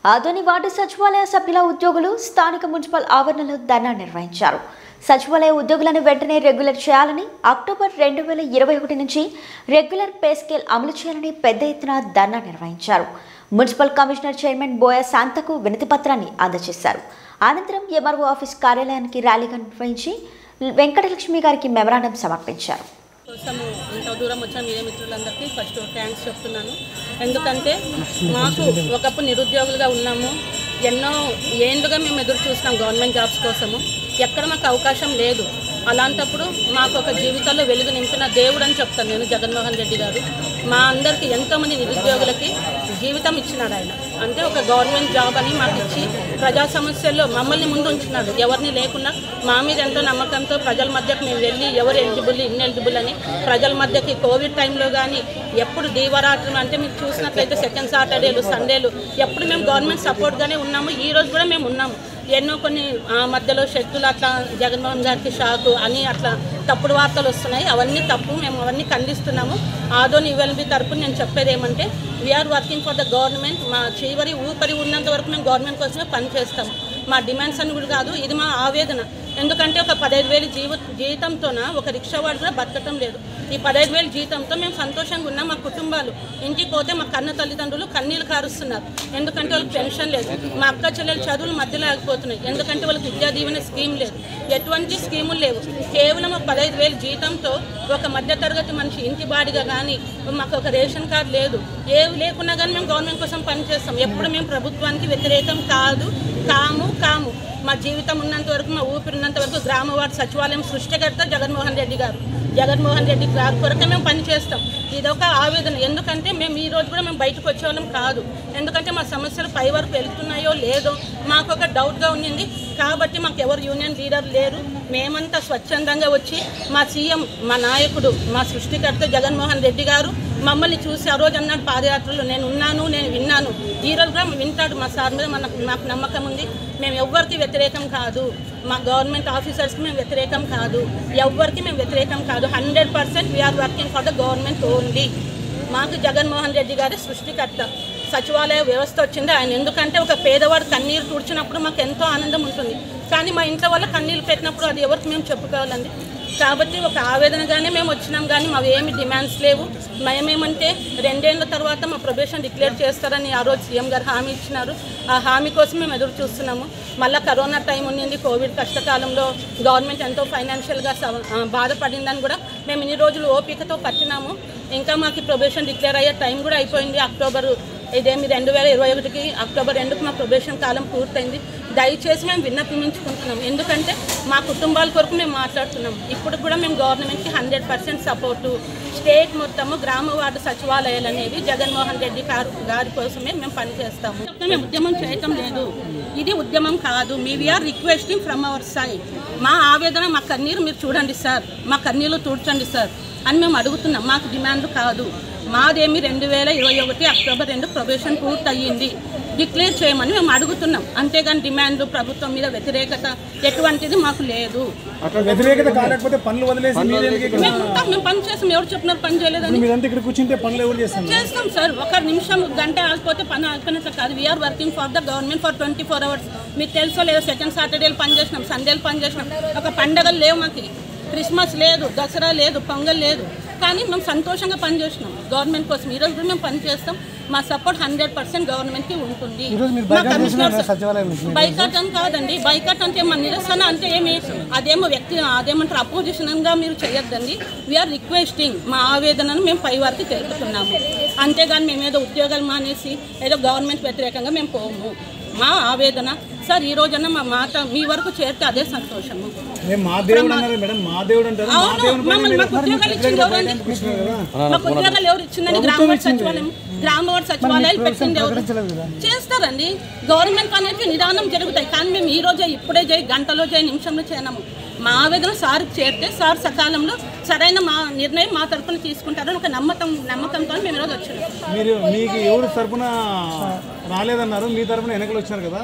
Adoni ward సచివాలయ సభ్యుల ఉద్యోగులు స్థానిక మున్సిపల్ ఆవరణలో ధర్నా నిర్వహించారు సచివాలయ ఉద్యోగులను వెంటనే రెగ్యులర్ చేయాలని అక్టోబర్ రెండు వేల ఇరవై ఒకటి నుంచి రెగ్యులర్ పే స్కేల్ అమలు చేయాలని పెద్ద ఎత్తున ధర్నా నిర్వహించారు మున్సిపల్ కమిషనర్ చైర్మన్ బోయ శాంతకు వినతి పత్రాన్ని అందజేశారు అనంతరం ఎంఆర్ఓ ఆఫీస్ కార్యాలయానికి ర్యాలీగా నిర్వహించి వెంకటలక్ష్మి గారికి మెమరాండం సమర్పించారు కోసము ఇంత దూరం వచ్చిన మీడియా మిత్రులందరికీ ఫస్ట్ థ్యాంక్స్ చెప్తున్నాను ఎందుకంటే మాకు ఒకప్పుడు నిరుద్యోగులుగా ఉన్నాము ఎన్నో ఏండ్లుగా మేము ఎదురు చూస్తాం గవర్నమెంట్ జాబ్స్ కోసము ఎక్కడ మాకు అవకాశం లేదు అలాంటప్పుడు మాకు ఒక జీవితంలో వెలుగు నింపిన దేవుడు అని చెప్తాను నేను జగన్మోహన్ రెడ్డి గారు మా అందరికీ ఎంతోమంది నిరుద్యోగులకి జీవితం ఇచ్చినాడు ఆయన అంటే ఒక గవర్నమెంట్ జాబ్ అని మాకు ఇచ్చి ప్రజా సమస్యల్లో మమ్మల్ని ముందు ఉంచినాడు ఎవరిని లేకుండా మా మీద ఎంతో నమ్మకంతో ప్రజల మధ్యకు మేము వెళ్ళి ఎవరు ఎలిజిబుల్ ఇన్ ఎలిజిబుల్ అని ప్రజల మధ్యకి కోవిడ్ టైంలో కానీ ఎప్పుడు దీవరాత్రులు అంటే మీరు చూసినట్లయితే సెకండ్ సాటర్డేలు సండేలు ఎప్పుడు మేము గవర్నమెంట్ సపోర్ట్గానే ఉన్నాము ఈ రోజు కూడా మేము ఉన్నాము ఎన్నో కొన్ని ఆ, మధ్యలో శక్తులు అట్లా జగన్మోహన్ గారికి షాకు అని అట్లా తప్పుడు వార్తలు వస్తున్నాయి అవన్నీ తప్పు మేము అవన్నీ ఖండిస్తున్నాము ఆదోని యువల్బి తరపున నేను చెప్పేది ఏమంటే we're working for the government మా చివరి ఊపరి ఉన్నంత వరకు మేము గవర్నమెంట్ కోసమే పనిచేస్తాం మా డిమాండ్స్ అని కూడా కాదు ఇది మా ఆవేదన ఎందుకంటే ఒక పదహైదు వేలు జీవ జీతంతోన ఒక రిక్షా వాడు కూడా బతకటం లేదు ఈ పదహైదు వేలు జీతంతో మేము సంతోషంగా ఉన్నాం మా కుటుంబాలు ఇంటికి పోతే మా కన్న తల్లిదండ్రులు కన్నీళ్ళు కారుస్తున్నారు ఎందుకంటే వాళ్ళకి పెన్షన్ లేదు మా అక్క చెల్లెలు చదువులు మధ్యలో ఆగిపోతున్నాయి ఎందుకంటే వాళ్ళకి విద్యా దీవెన స్కీమ్ లేదు ఎటువంటి స్కీములు లేవు కేవలం ఒక పదహైదు వేలు జీతంతో ఒక మధ్యతరగతి మనిషి ఇంటి బాడిగా కానీ మాకు ఒక రేషన్ కార్డు లేదు ఏవి లేకున్నా కానీ మేము గవర్నమెంట్ కోసం పనిచేస్తాం ఎప్పుడు మేము ప్రభుత్వానికి వ్యతిరేకం కాదు కాము కాము మా జీవితం ఉన్నంత వరకు మా ఊపిరి ఉన్నంత వరకు గ్రామ వార్డు సచివాలయం సృష్టికర్త జగన్మోహన్ రెడ్డి గారు జగన్మోహన్ రెడ్డి గారి కొరకే మేము పనిచేస్తాం ఇదొక ఆవేదన ఎందుకంటే మేము ఈ రోజు కూడా మేము బయటకు వచ్చేవాళ్ళం కాదు ఎందుకంటే మా సమస్యలు పై వరకు వెళ్తున్నాయో లేదో మాకు ఒక డౌట్గా ఉండింది కాబట్టి మాకు ఎవరు యూనియన్ లీడర్ లేరు మేమంతా స్వచ్ఛందంగా వచ్చి మా సీఎం మా నాయకుడు మా సృష్టికర్త జగన్మోహన్ రెడ్డి గారు మమ్మల్ని చూసి ఆ రోజు అన్నాడు పాదయాత్రలో నేను ఉన్నాను నేను విన్నాను ఈ రోజు కూడా వింటాడు మా సార్ మీద మనకు మాకు నమ్మకం ఉంది మేము ఎవ్వరికి వ్యతిరేకం కాదు మా గవర్నమెంట్ ఆఫీసర్స్కి మేము వ్యతిరేకం కాదు ఎవ్వరికి మేము వ్యతిరేకం కాదు hundred percent we're working for the government only మాకు జగన్మోహన్ రెడ్డి గారి సృష్టికర్త సచివాలయ వ్యవస్థ వచ్చింది ఆయన ఎందుకంటే ఒక పేదవాడు కన్నీరు తుడిచినప్పుడు మాకు ఎంతో ఆనందం ఉంటుంది కానీ మా ఇంట్లో వాళ్ళ కన్నీళ్ళు పెట్టినప్పుడు అది ఎవరికి మేము చెప్పుకోవాలండి కాబట్టి ఒక ఆవేదనగానే మేము వచ్చినాం కానీ మావి ఏమి డిమాండ్స్ లేవు మేమేమంటే రెండేళ్ల తర్వాత మా ప్రొబేషన్ డిక్లేర్ చేస్తారని ఆ రోజు సీఎం గారు హామీ ఇచ్చినారు ఆ హామీ కోసం మేము ఎదురు చూస్తున్నాము మళ్ళీ కరోనా టైం ఉన్నింది కోవిడ్ కష్టకాలంలో గవర్నమెంట్ ఎంతో ఫైనాన్షియల్గా సవ- ఆ, బాధపడిందని కూడా మేము ఇన్ని రోజులు ఓపికతో పట్టినాము ఇంకా మాకు ప్రొబేషన్ డిక్లేర్ అయ్యే టైం కూడా అయిపోయింది అక్టోబర్ ఇదేమి రెండు వేల ఇరవై ఒకటికి అక్టోబర్ రెండుకి మా ప్రొబేషన్ కాలం పూర్తయింది దయచేసి మేము విన్నపించుకుంటున్నాం ఎందుకంటే మా కుటుంబాల కొరకు మేము మాట్లాడుతున్నాం ఇప్పుడు కూడా మేము గవర్నమెంట్కి హండ్రెడ్ పర్సెంట్ సపోర్టు స్టేట్ మొత్తము గ్రామ వార్డు సచివాలయాలు అనేవి జగన్మోహన్ రెడ్డి గారు గారి కోసమే మేము పనిచేస్తాము మేము ఉద్యమం చేయటం లేదు ఇది ఉద్యమం కాదు మీ we're requesting from our side మా ఆవేదన మా కన్నీరు మీరు చూడండి సార్ మా కన్నీళ్ళు తూడ్చండి సార్ అని మేము అడుగుతున్నాం మాకు డిమాండ్ కాదు మాదేమి రెండు వేల ఇరవై ఒకటి అక్టోబర్ రెండు ప్రొబేషన్ పూర్తి అయ్యింది డిక్లేర్ చేయమని మేము అడుగుతున్నాం అంతేగాని డిమాండ్లు ప్రభుత్వం మీద వ్యతిరేకత ఎటువంటిది మాకు లేదు అట్లా వ్యతిరేకత కాలేకపోతే పనులు వదిలేసి మీరు ఎందుకు ఇక్కడ మేము ఉంటాం మేము పని చేస్తాం ఎవరు చెప్పినారు పని చేయలేదని మీరంతా ఇక్కడ కూర్చుంటే పనులు ఎవరు చేస్తాను చేస్తాం సార్ ఒక నిమిషం గంట ఆగిపోతే పని ఆగిపోయినట్లు కాదు we're working for the government for twenty four hours మీకు తెలుసో లేదో సెకండ్ సాటర్డేలు పని చేసినాం సండేలు పని చేసినాం ఒక పండగలు లేవు మాకు క్రిస్మస్ లేదు దసరా లేదు పొంగల్ లేదు కానీ మేము సంతోషంగా పని చేసినాం గవర్నమెంట్ కోసం ఈరోజు కూడా మేము పని చేస్తాం మా సపోర్ట్ హండ్రెడ్ పర్సెంట్ గవర్నమెంట్కి ఉంటుంది ఈరోజు మీరు మా బైకాట్ కమిషనర్ చేస్తున్నారు సచివాలయం నుంచి బైకాట్ అని కాదండి బైకాట్ అంటే మన నిరసన అంటే ఏమి అదేమో వ్యక్తి అదేమంటారు అపోజిషన్గా మీరు చేయొద్దండి వీఆర్ రిక్వెస్టింగ్ మా ఆవేదనను మేము పై వారికి తెలుపుతున్నాము అంతేగాని మేము ఏదో ఉద్యోగాలు మానేసి ఏదో గవర్నమెంట్ వ్యతిరేకంగా మేము పోము మా ఆవేదన సార్ ఈ రోజన్నా మా మాట మీ వరకు చేరితే అదే సంతోషము మేము మా దేవుడు అన్నారు మేడం మా దేవుడు అంటారు మా అవును దేవుడు పైన మమ్మల్ని మీరు మాకు ఉద్యోగాలు ఇచ్చింది ఎవరండి కూర్చున్నారు కదా మాకు ఉద్యోగాలు ఎవరు ఇచ్చిందని గ్రామ వార్డు సచివాలయం గ్రామ వార్డు సచివాలయాలు పెట్టింది ఎవరు చేస్తారండి గవర్నమెంట్ అనేది నిదానం జరుగుతాయి కానీ మేము ఈ రోజే ఇప్పుడే చేయి గంటలో చేయి నిమిషంలో చేయనము మా ఆవేదన సార్ చేరితే సార్ సకాలంలో సరైన మా నిర్ణయం మా తరపున తీసుకుంటారని ఒక నమ్మకం నమ్మకంతో మేము ఈరోజు వచ్చాము మీరు మీకు ఎవరు తరపున రాలేదన్నారు మీ తరపున వెనకలు వచ్చినారు కదా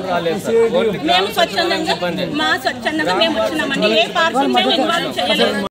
మేము స్వచ్ఛందంగా మా స్వచ్ఛందంగా మేము వచ్చినామండి ఏ పార్టీ మేము ఇన్వాల్వ్ చేయలేదు